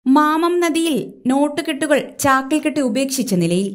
മാമം നദിയിൽ നോട്ടുകെട്ടുകൾ ചാക്കിൽ കെട്ടി ഉപേക്ഷിച്ച നിലയിൽ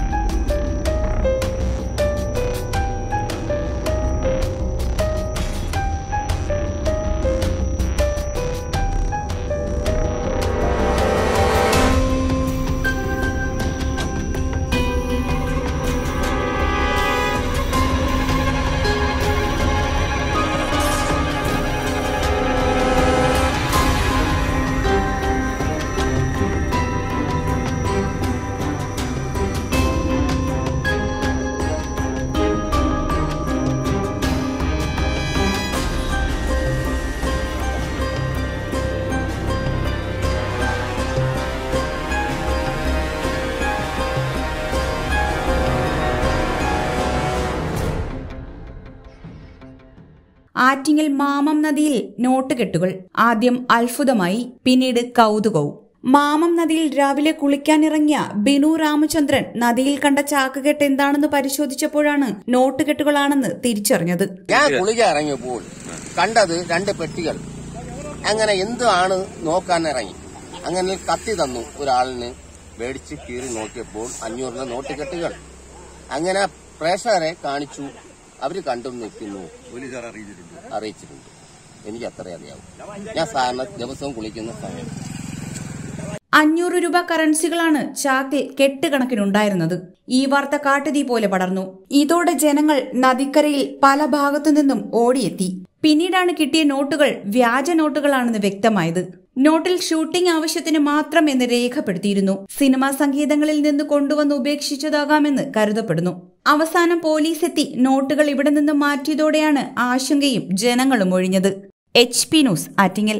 ആറ്റിങ്ങൽ മാമം നദിയിൽ നോട്ടുകെട്ടുകൾ ആദ്യം അത്ഭുതമായി പിന്നീട് കൗതുകവും മാമം നദിയിൽ രാവിലെ കുളിക്കാനിറങ്ങിയ ബിനു രാമചന്ദ്രൻ നദിയിൽ കണ്ട ചാക്കുകെട്ട് എന്താണെന്ന് പരിശോധിച്ചപ്പോഴാണ് നോട്ടുകെട്ടുകളാണെന്ന് തിരിച്ചറിഞ്ഞത് ഞാൻ കുളിക്കാൻ ഇറങ്ങിയപ്പോൾ കണ്ടത് രണ്ട് പെട്ടികൾ അങ്ങനെ എന്താണ് നോക്കാൻ ഇറങ്ങി അങ്ങനെ കത്തി തന്നു ഒരാളിന് മേടിച്ച് കീറി നോക്കിയപ്പോൾ അഞ്ഞൂറിന്റെ നോട്ട് കെട്ടുകൾ അങ്ങനെ പ്രേക്ഷകരെ കാണിച്ചു അവര് കണ്ടു നിൽക്കുന്നു അറിയിച്ചിട്ടുണ്ട് എനിക്ക് അത്രേ അറിയാവൂ ഞാൻ സാധാരണ ദിവസവും കുളിക്കുന്ന സമയം അഞ്ഞൂറ് രൂപ കറൻസികളാണ് ചാക്കിൽ കെട്ടുകണക്കിനുണ്ടായിരുന്നത് ഈ വാർത്ത കാട്ടുതീ പോലെ പടർന്നു ഇതോടെ ജനങ്ങൾ നദിക്കരയിൽ പല ഭാഗത്തു നിന്നും ഓടിയെത്തി പിന്നീടാണ് കിട്ടിയ നോട്ടുകൾ വ്യാജ നോട്ടുകളാണെന്ന് വ്യക്തമായത് നോട്ടിൽ ഷൂട്ടിംഗ് ആവശ്യത്തിന് മാത്രം എന്ന് രേഖപ്പെടുത്തിയിരുന്നു സിനിമാ സംഗീതങ്ങളിൽ നിന്ന് കൊണ്ടുവന്ന് ഉപേക്ഷിച്ചതാകാമെന്ന് കരുതപ്പെടുന്നു അവസാനം പോലീസ് എത്തി നോട്ടുകൾ ഇവിടെ നിന്ന് മാറ്റിയതോടെയാണ് ആശങ്കയും ജനങ്ങളും ഒഴിഞ്ഞത് H P news Attingal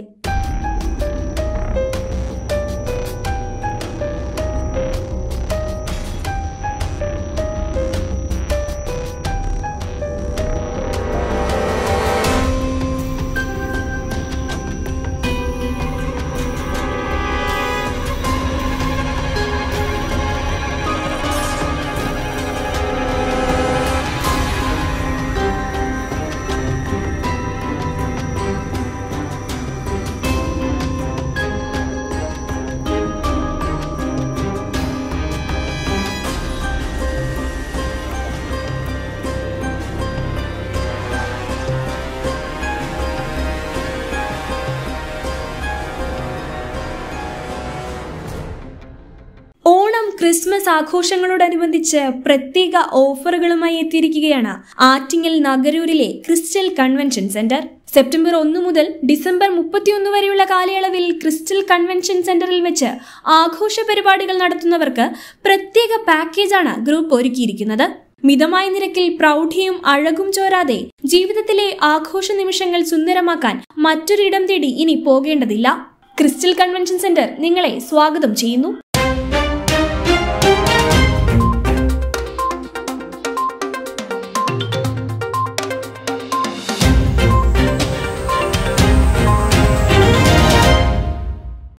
Onam Christmas ആഘോഷങ്ങളോടനുബന്ധിച്ച് പ്രത്യേക ഓഫറുകളുമായി എത്തിയിരിക്കുകയാണ് ആറ്റിങ്ങൽ നഗരൂരിലെ ക്രിസ്റ്റൽ കൺവെൻഷൻ സെന്റർ സെപ്റ്റംബർ ഒന്ന് മുതൽ ഡിസംബർ മുപ്പത്തിയൊന്ന് വരെയുള്ള കാലയളവിൽ ക്രിസ്റ്റൽ കൺവെൻഷൻ സെന്ററിൽ വെച്ച് ആഘോഷ പരിപാടികൾ നടത്തുന്നവർക്ക് പ്രത്യേക പാക്കേജാണ് ഗ്രൂപ്പ് ഒരുക്കിയിരിക്കുന്നത് മിതമായ നിരക്കിൽ പ്രൗഢിയും അഴകും ചോരാതെ ജീവിതത്തിലെ ആഘോഷ നിമിഷങ്ങൾ സുന്ദരമാക്കാൻ മറ്റൊരിടം തേടി ഇനി പോകേണ്ടതില്ല ക്രിസ്റ്റൽ കൺവെൻഷൻ സെന്റർ നിങ്ങളെ സ്വാഗതം ചെയ്യുന്നു